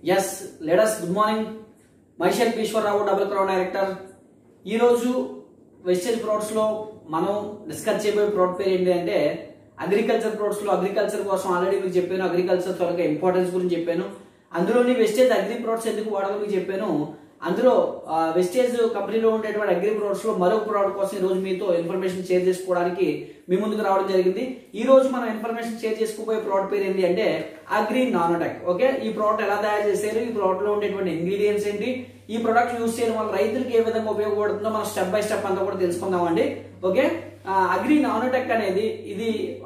yes ladies good morning myself Eswara Rao Double Crown director ఈరోజు వెజిటేజ్ products లో మనం డిస్కస్ చేయబోయే ప్రోడక్ట్ పేరు ఏంటి అంటే అగ్రికల్చర్ ప్రొడక్ట్స్ లో అగ్రికల్చర్ కోసం ఆల్రెడీ మీకు చెప్పాను అగ్రికల్చర్ త్వరగా ఇంపార్టెన్స్ గురించి చెప్పాను అందులోని వెస్టేజ్ అగ్రి ప్రొడక్ట్స్ ఎందుకు వాడాలో మీకు చెప్పాను అందులో వెస్టేజ్ కంపెనీలో ఉండేటువంటి అగ్రి ప్రొడక్ట్స్ లో మరొక ప్రోడక్ట్ కోసం ఈ రోజు మీతో ఇన్ఫర్మేషన్ షేర్ చేసుకోవడానికి మీ ముందుకు రావడం జరిగింది ఈ రోజు మనం ఇన్ఫర్మేషన్ షేర్ చేసుకోబోయే ప్రోడక్ట్ పేరు ఏంటి అంటే అగ్రి నానోటెక్ ఓకే ఈ ప్రోడక్ట్ ఎలా తయారు చేశారు ఈ ప్రోడక్ట్ లో ఉండేటువంటి ఇంగ్రీడియంట్స్ ఏంటి ఈ ప్రోడక్ట్ యూస్ చేయడం వల్ల రైతులకు ఏ విధంగా ఉపయోగపడుతుందో మనం స్టెప్ బై స్టెప్ అంతా కూడా తెలుసుకుందామండి ఓకే అగ్రి నానోటెక్ అనేది ఇది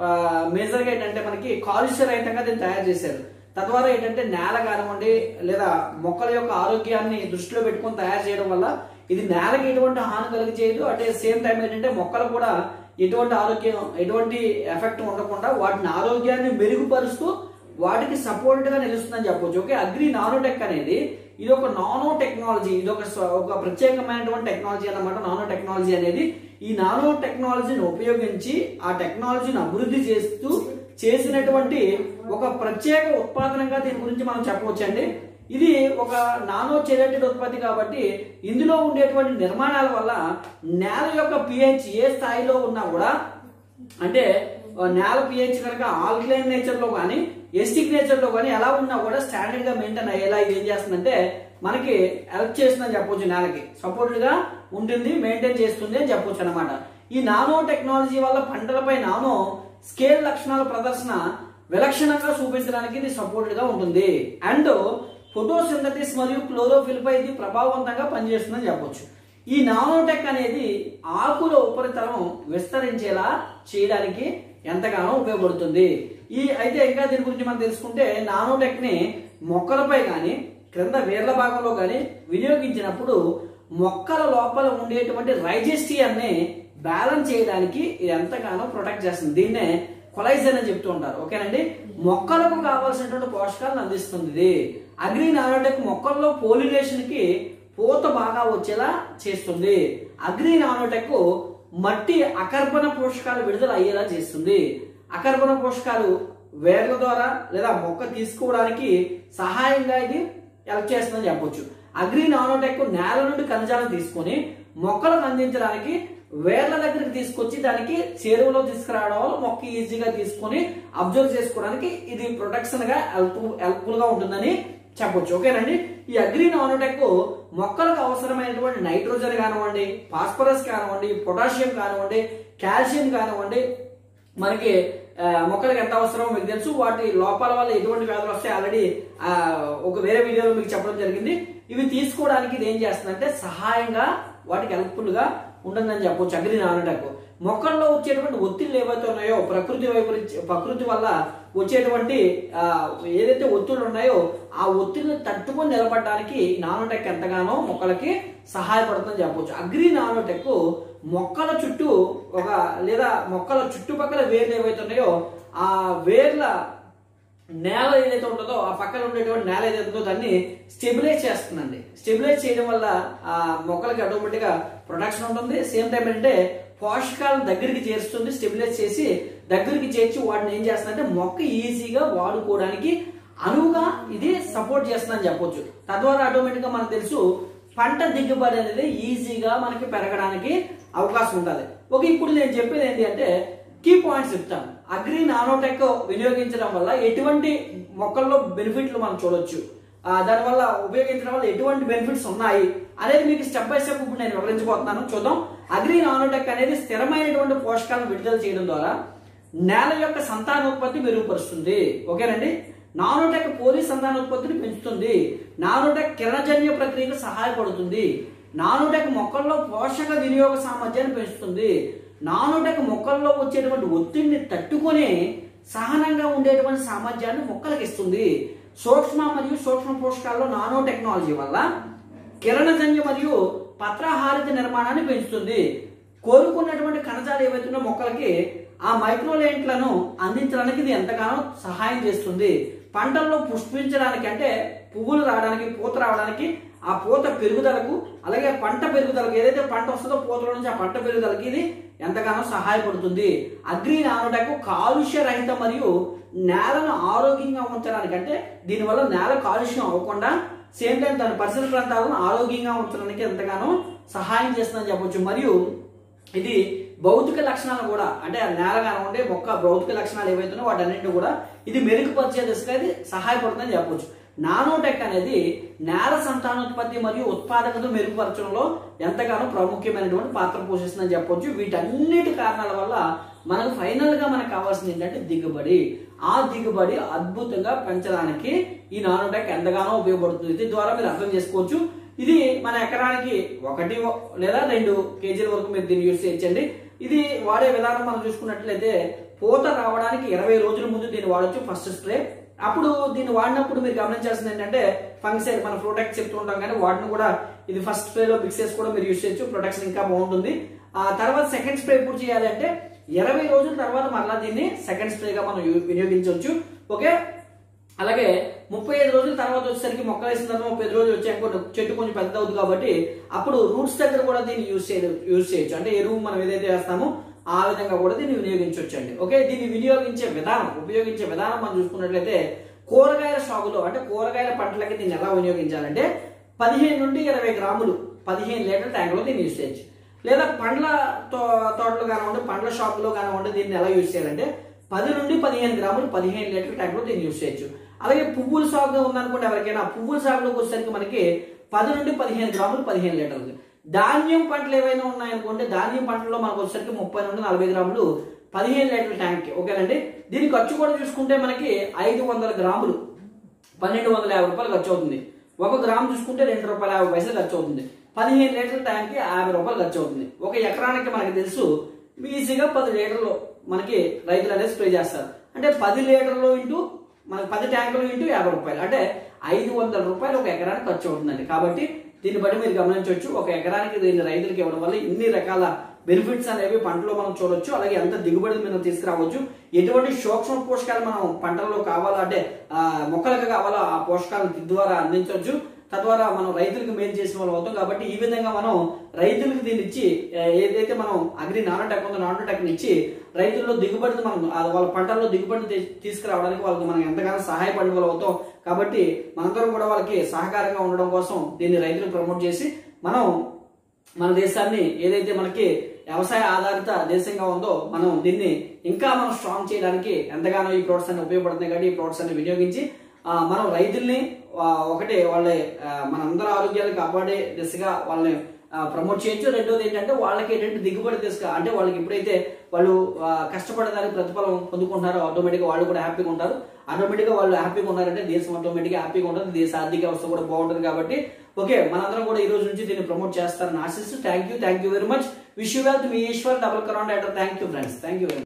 మేజర్ గా ఏంటంటే మనకి కాలుష్య రహితంగా దీన్ని తయారు చేశారు తద్వారా ఏంటంటే నేల కానివ్వండి లేదా మొక్కల యొక్క ఆరోగ్యాన్ని దృష్టిలో పెట్టుకొని తయారు చేయడం వల్ల ఇది నేలకి ఎటువంటి హాని కలిగి చేయదు అటే సేమ్ టైం ఏంటంటే మొక్కలు కూడా ఎటువంటి ఆరోగ్యం ఎటువంటి ఎఫెక్ట్ ఉండకుండా వాటిని ఆరోగ్యాన్ని మెరుగుపరుస్తూ వాటికి సపోర్ట్ గా నిలుస్తుందని చెప్పొచ్చు ఓకే అగ్రి నానోటెక్ అనేది ఇది ఒక నానో టెక్నాలజీ ఇది ఒక స్వ- ఒక ప్రత్యేకమైనటువంటి టెక్నాలజీ అన్నమాట నానో టెక్నాలజీ అనేది ఈ నానో టెక్నాలజీని ఉపయోగించి ఆ టెక్నాలజీని అభివృద్ధి చేస్తూ చేసినటువంటి ఒక ప్రత్యేక ఉత్పాదనంగా దీని గురించి మనం చెప్పవచ్చండి ఇది ఒక నానో చెరేటెడ్ ఉత్పత్తి కాబట్టి ఇందులో ఉండేటువంటి నిర్మాణాల వల్ల నేల యొక్క పిహెచ్ ఏ స్థాయిలో ఉన్నా కూడా అంటే ఆ, నేల పిహెచ్ కనుక ఆల్కలైన్ నేచర్ లో కానీ ఎస్టిక్ నేచర్ లో కానీ ఎలా ఉన్నా కూడా స్టాండర్డ్ గా మెయింటైన్ అయ్యేలా ఇది ఏం చేస్తుందంటే మనకి హెల్ప్ చేస్తుందని చెప్పొచ్చు నేలకి సపోర్ట్ గా ఉంటుంది మెయింటైన్ చేస్తుంది అని చెప్పొచ్చు అనమాట ఈ నానో టెక్నాలజీ వల్ల పంటలపై నానో స్కేల్ లక్షణాల ప్రదర్శన విలక్షణంగా చూపించడానికి ఇది సపోర్ట్ గా ఉంటుంది అండ్ ఫోటోసింథటిస్ మరియు క్లోరోఫిల్ పై ఇది ప్రభావవంతంగా పనిచేస్తుందని చెప్పొచ్చు ఈ నానోటెక్ అనేది ఆకుల ఉపరితలం విస్తరించేలా చేయడానికి ఎంతగానో ఉపయోగపడుతుంది ఈ అయితే ఇంకా దీని గురించి మనం తెలుసుకుంటే నానోటెక్ ని మొక్కలపై కానీ క్రింద వేర్ల భాగంలో కానీ వినియోగించినప్పుడు మొక్కల లోపల ఉండేటువంటి రైజెస్టియన్ని బ్యాలెన్స్ చేయడానికి ఇది ఎంతగానో ప్రొటెక్ట్ చేస్తుంది దీన్నే కొలైజన్ అని చెప్తూ ఉంటారు ఓకేనండి మొక్కలకు కావాల్సినటువంటి పోషకాలను అందిస్తుంది ఇది అగ్రి నానోటెక్ మొక్కల్లో పోలినేషన్ కి పూత బాగా వచ్చేలా చేస్తుంది అగ్రి నానోటెక్ మట్టి అకర్బన పోషకాలు విడుదల అయ్యేలా చేస్తుంది అకర్బన పోషకాలు వేర్ల ద్వారా లేదా మొక్క తీసుకోవడానికి సహాయంగా ఇది హెల్ప్ చేస్తుందని చెప్పొచ్చు అగ్రి నానోటెక్ నేల నుండి ఖనిజాలను తీసుకొని మొక్కలకు అందించడానికి వేర్ల దగ్గరికి తీసుకొచ్చి దానికి చేరువలో తీసుకురావడం వల్ల మొక్క ఈజీగా తీసుకొని అబ్జర్వ్ చేసుకోవడానికి ఇది ప్రొటెక్షన్ గా హెల్ప్ హెల్ప్ఫుల్ గా ఉంటుందని చెప్పొచ్చు ఓకేనండి ఈ అగ్రి నానోటెక్ మొక్కలకు అవసరమైనటువంటి నైట్రోజన్ కానివ్వండి ఫాస్ఫరస్ కానివ్వండి పొటాషియం కానివ్వండి కాల్షియం కానివ్వండి మనకి ఆ, మొక్కలకు ఎంత అవసరమో మీకు తెలుసు వాటి లోపాల వల్ల ఎటువంటి వ్యాధులు వస్తాయి ఆల్రెడీ ఒక వేరే వీడియోలో మీకు చెప్పడం జరిగింది ఇవి తీసుకోవడానికి ఇది ఏం చేస్తుందంటే సహాయంగా వాటికి హెల్ప్ఫుల్ గా ఉంటుందని చెప్పొచ్చు అగ్రి నానటకు మొక్కల్లో వచ్చేటువంటి ఒత్తిళ్ళు ఏవైతే ఉన్నాయో ప్రకృతి వైపు నుంచి- ప్రకృతి వల్ల వచ్చేటువంటి ఆ, ఏదైతే ఒత్తిళ్ళు ఉన్నాయో ఆ ఒత్తిడిని తట్టుకొని నిలబడడానికి నానోటెక్ ఎంతగానో మొక్కలకి సహాయపడుతుందని చెప్పొచ్చు అగ్రి నానోటెక్ మొక్కల చుట్టూ ఒక లేదా మొక్కల చుట్టుపక్కల వేర్లు ఏవైతే ఉన్నాయో ఆ వేర్ల నేల ఏదైతే ఉంటుందో ఆ పక్కన ఉండేటువంటి నేల ఏదైతే ఉందో దాన్ని స్టెబిలైజ్ చేస్తుందండి స్టెబిలైజ్ చేయడం వల్ల ఆ మొక్కలకి ఆటోమేటిక్ గా ప్రొటెక్షన్ ఉంటుంది సేమ్ టైం అంటే పోషకాలను దగ్గరికి చేరుస్తుంది స్టెబిలైజ్ చేసి దగ్గరికి చేర్చి వాటిని ఏం చేస్తుందంటే మొక్క ఈజీగా వాడుకోవడానికి అనువుగా ఇది సపోర్ట్ చేస్తుందని చెప్పొచ్చు తద్వారా ఆటోమేటిక్ గా మనకు తెలుసు పంట దిగుబడి అనేది ఈజీగా మనకి పెరగడానికి అవకాశం ఉంటుంది ఓకే ఇప్పుడు నేను చెప్పేది ఏంటి అంటే కీ పాయింట్స్ చెప్తాను అగ్రి నానోటెక్ వినియోగించడం వల్ల ఎటువంటి మొక్కల్లో బెనిఫిట్లు మనం చూడొచ్చు ఆ, దానివల్ల ఉపయోగించడం వల్ల ఎటువంటి బెనిఫిట్స్ ఉన్నాయి అనేది మీకు స్టెప్ బై స్టెప్ ఇప్పుడు నేను వివరించబోతున్నాను చూద్దాం అగ్రి నానోటెక్ అనేది స్థిరమైనటువంటి పోషకాలను విడుదల చేయడం ద్వారా నేల యొక్క సంతానోత్పత్తి మెరుగుపరుస్తుంది ఓకేనండి నానోటెక్ పోలి సంతానోత్పత్తిని పెంచుతుంది నానోటెక్ కిరణజన్య ప్రక్రియకు సహాయపడుతుంది నానోటెక్ మొక్కల్లో పోషక వినియోగ సామర్థ్యాన్ని పెంచుతుంది నానోటెక్ మొక్కల్లో వచ్చేటువంటి ఒత్తిడిని తట్టుకొని సహనంగా ఉండేటువంటి సామర్థ్యాన్ని మొక్కలకు ఇస్తుంది సూక్ష్మ మరియు సూక్ష్మ పోషకాల్లో నానో టెక్నాలజీ వల్ల కిరణజన్య మరియు పత్రహారిత నిర్మాణాన్ని పెంచుతుంది కోరుకున్నటువంటి కణజాలు ఏవైతున్నా మొక్కలకి ఆ మైక్రోలెంట్లను అందించడానికి ఇది ఎంతగానో సహాయం చేస్తుంది పంటల్లో పుష్పించడానికి అంటే పువ్వులు రావడానికి పూత రావడానికి ఆ పూత పెరుగుదలకు అలాగే పంట పెరుగుదలకు ఏదైతే పంట వస్తుందో పూతల నుంచి ఆ పంట పెరుగుదలకి ఇది ఎంతగానో సహాయపడుతుంది అగ్రి నానోటెక్ కాలుష్య రహిత మరియు నేలను ఆరోగ్యంగా ఉంచడానికి అంటే దీనివల్ల నేల కాలుష్యం అవ్వకుండా సేమ్ టైం తన పరిసర ప్రాంతాలను ఆరోగ్యంగా ఉంచడానికి ఎంతగానో సహాయం చేస్తుందని చెప్పొచ్చు మరియు ఇది భౌతిక లక్షణాలు కూడా అంటే ఆ నేల కానివ్వండి మొక్క భౌతిక లక్షణాలు ఏవైతున్నాయో వాటన్నింటిని కూడా ఇది మెరుగుపరిచే దిశగా ఇది సహాయపడుతుందని చెప్పొచ్చు నానోటెక్ అనేది నేల సంతానోత్పత్తి మరియు ఉత్పాదకత మెరుగుపరచడంలో ఎంతగానో ప్రాముఖ్యమైనటువంటి పాత్ర పోషిస్తుందని చెప్పొచ్చు వీటన్నిటి కారణాల వల్ల మనకు ఫైనల్ గా మనకు కావాల్సింది ఏంటంటే దిగుబడి ఆ దిగుబడి అద్భుతంగా పెంచడానికి ఈ నానోటెక్ ఎంతగానో ఉపయోగపడుతుంది దీని ద్వారా మీరు అర్థం చేసుకోవచ్చు ఇది మన ఎకరానికి ఒకటి లేదా రెండు కేజీల వరకు మీరు దీన్ని యూజ్ చేయొచ్చండి ఇది వాడే విధానం మనం చూసుకున్నట్లయితే పూత రావడానికి ఇరవై రోజుల ముందు దీన్ని వాడొచ్చు ఫస్ట్ స్ప్రే అప్పుడు దీన్ని వాడినప్పుడు మీరు గమనించాల్సింది ఏంటంటే ఫంక్సైడ్ మన ప్రొటెక్ట్ చెప్తూ ఉంటాం కానీ వాటిని కూడా ఇది ఫస్ట్ స్ప్రేలో మిక్స్ చేసి కూడా మీరు యూజ్ చేయొచ్చు ప్రొటెక్షన్ ఇంకా బాగుంటుంది ఆ తర్వాత సెకండ్ స్ప్రే ఎప్పుడు చేయాలి అంటే ఇరవై రోజుల తర్వాత మరలా దీన్ని సెకండ్ స్ప్రేగా మనం యు- వినియోగించవచ్చు ఓకే అలాగే ముప్పై ఐదు రోజుల తర్వాత వచ్చేసరికి మొక్కలు వేసిన తర్వాత ముప్పై ఐదు రోజులు వచ్చాక కొంచెం చెట్టు కొంచెం పెద్ద అవుతుంది కాబట్టి అప్పుడు రూట్స్ దగ్గర కూడా దీన్ని యూజ్ చేయ యూజ్ చేయొచ్చు అంటే ఎరువు మనం ఏదైతే వేస్తామో ఆ విధంగా కూడా దీన్ని వినియోగించవచ్చు అండి ఓకే దీన్ని వినియోగించే విధానం ఉపయోగించే విధానం మనం చూసుకున్నట్లయితే కూరగాయల సాగులో అంటే కూరగాయల పంటలకి దీన్ని ఎలా వినియోగించాలంటే పదిహేను నుండి ఇరవై గ్రాములు పదిహేను లీటర్ ట్యాంకులో దీన్ని యూజ్ చేయొచ్చు లేదా పండ్ల తో తోటలు కానివ్వండి పండ్ల షాపులో కానివ్వండి దీన్ని ఎలా యూజ్ చేయాలంటే పది నుండి పదిహేను గ్రాములు పదిహేను లీటర్ ట్యాంకులో దీన్ని యూజ్ చేయొచ్చు అలాగే పువ్వుల సాగు ఉందనుకోండి ఎవరికైనా పువ్వుల సాగులోకి వచ్చేసరికి మనకి పది నుండి పదిహేను గ్రాములు పదిహేను లీటర్లు ధాన్యం పంటలు ఏవైనా ఉన్నాయనుకోండి ధాన్యం పంటల్లో మనకు వచ్చేసరికి ముప్పై నుండి నలభై గ్రాములు పదిహేను లీటర్ల ట్యాంక్ ఓకేనండి దీని ఖర్చు కూడా చూసుకుంటే మనకి ఐదు వందల గ్రాములు పన్నెండు వందల యాభై రూపాయలు ఖర్చు అవుతుంది ఒక గ్రామ్ చూసుకుంటే రెండు రూపాయల యాభై పైసలు ఖర్చు అవుతుంది పదిహేను లీటర్ల ట్యాంక్కి యాభై రూపాయలు ఖర్చు అవుతుంది ఒక ఎకరానికి మనకి తెలుసు ఈజీగా పది లీటర్లు మనకి రైతులు అనేది స్ప్రే చేస్తారు అంటే పది లీటర్లు ఇంటూ మనకి పది ట్యాంకులు ఇంటూ యాభై రూపాయలు అంటే ఐదు వందల రూపాయలు ఒక ఎకరానికి ఖర్చు అవుతుందండి కాబట్టి దీన్ని బట్టి మీరు గమనించవచ్చు ఒక ఎకరానికి దీన్ని రైతులకు ఇవ్వడం వల్ల ఇన్ని రకాల బెనిఫిట్స్ అనేవి పంటలో మనం చూడొచ్చు అలాగే ఎంత దిగుబడి మనం తీసుకురావచ్చు ఎటువంటి సూక్ష్మ పోషకాలు మనం పంటల్లో కావాలా అంటే ఆ, మొక్కలకు కావాలా ఆ పోషకాలను ద్వారా అందించవచ్చు తద్వారా మనం రైతులకు మేలు చేసిన వాళ్ళు అవుతాం కాబట్టి ఈ విధంగా మనం రైతులకు దీన్ని ఇచ్చి ఆ, ఏదైతే మనం అగ్రి నానోటెక్ ఉందో నానోటెక్ని ఇచ్చి రైతుల్లో దిగుబడిని మనం ఆ వాళ్ళ పంటల్లో దిగుబడిని తీ- తీసుకురావడానికి వాళ్ళకి మనం ఎంతగానో సహాయపడిన వాళ్ళు అవుతాం కాబట్టి మనందరం కూడా వాళ్ళకి సహకారంగా ఉండడం కోసం దీన్ని రైతులకు ప్రమోట్ చేసి మనం మన దేశాన్ని ఏదైతే మనకి వ్యవసాయ ఆధారిత దేశంగా ఉందో మనం దీన్ని ఇంకా మనం స్ట్రాంగ్ చేయడానికి ఎంతగానో ఈ ప్రోడక్ట్స్ అన్ని ఉపయోగపడుతున్నాయి కాబట్టి ఈ ప్రోడక్ట్స్ అన్ని వినియోగించి ఆ, మనం రైతుల్ని ఆ, ఒకటే వాళ్ళ ఆ, మనందరి ఆరోగ్యాన్ని కాపాడే దిశగా వాళ్ళని ప్రమోట్ చేయొచ్చు రెండోది ఏంటంటే వాళ్ళకి ఏంటంటే దిగుబడి తీసుక అంటే వాళ్ళకి ఎప్పుడైతే వాళ్ళు ఆ, కష్టపడడానికి ప్రతిఫలం పొందుకుంటారో ఆటోమేటిక్గా వాళ్ళు కూడా హ్యాపీగా ఉంటారు ఆటోమేటిక్గా వాళ్ళు హ్యాపీగా ఉన్నారంటే దేశం ఆటోమేటిక్గా హ్యాపీగా ఉంటుంది దేశ ఆర్థిక వ్యవస్థ కూడా బాగుంటుంది కాబట్టి ఓకే మనందరం కూడా ఈ రోజు నుంచి దీన్ని ప్రమోట్ చేస్తారని ఆశిస్తూ thank you thank you very much wish you wealth మీ Eswar Double Crown thank you friends thank you very much